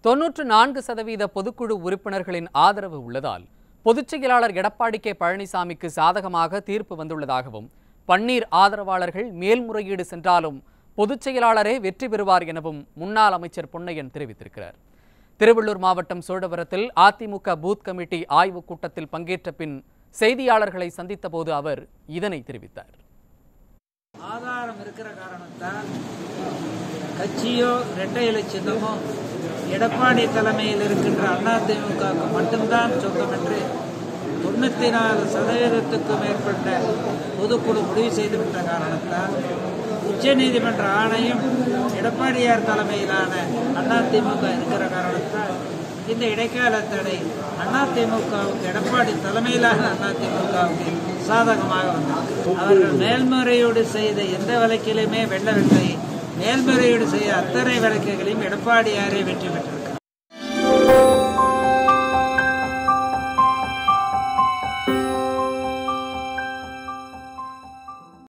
தொன்னூற்று நான்கு சதவீத பொதுக்குழு உறுப்பினர்களின் ஆதரவு உள்ளதால் பொதுச் செயலாளர் எடப்பாடி கே பழனிசாமிக்கு சாதகமாக தீர்ப்பு வந்துள்ளதாகவும் பன்னீர் ஆதரவாளர்கள் மேல்முறையீடு சென்றாலும் பொதுச் செயலாளரே வெற்றி பெறுவார் எனவும் முன்னாள் அமைச்சர் பொன்னையன் தெரிவித்திருக்கிறார் திருவள்ளூர் மாவட்டம் சோழவரத்தில் அதிமுக பூத் கமிட்டி ஆய்வுக் கூட்டத்தில் பங்கேற்ற பின் செய்தியாளர்களை சந்தித்தபோது அவர் இதனை தெரிவித்தார் ஆதாரம் இருக்கிற காரணத்தால் கட்சியோ இரட்டை இலை சின்னமோ எடப்பாடி தலைமையில் இருக்கின்ற அதிமுகவுக்கு மட்டும்தான் சொந்தம் என்று தொண்ணூத்தி நாலு சதவீதத்துக்கும் மேற்பட்ட பொதுக்குழு முடிவு செய்துவிட்ட காரணத்தால் உச்சநீதிமன்ற ஆணையம் எடப்பாடியார் தலைமையிலான அதிமுக இருக்கிற காரணத்தால் இந்த இடைக்கால தடை அதிமுகவுக்கு எடப்பாடி தலைமையிலான அதிமுகவுக்கு சாதகமாக வந்தது அவர்கள் மேல்முறையீடு செய்த எந்த வழக்கிலுமே வெல்லவில்லை மேல்முறையீடு செய்த அத்தனை வழக்குகளையும் எடப்பாடியாரே வெற்றி பெற்றிருக்கிறார்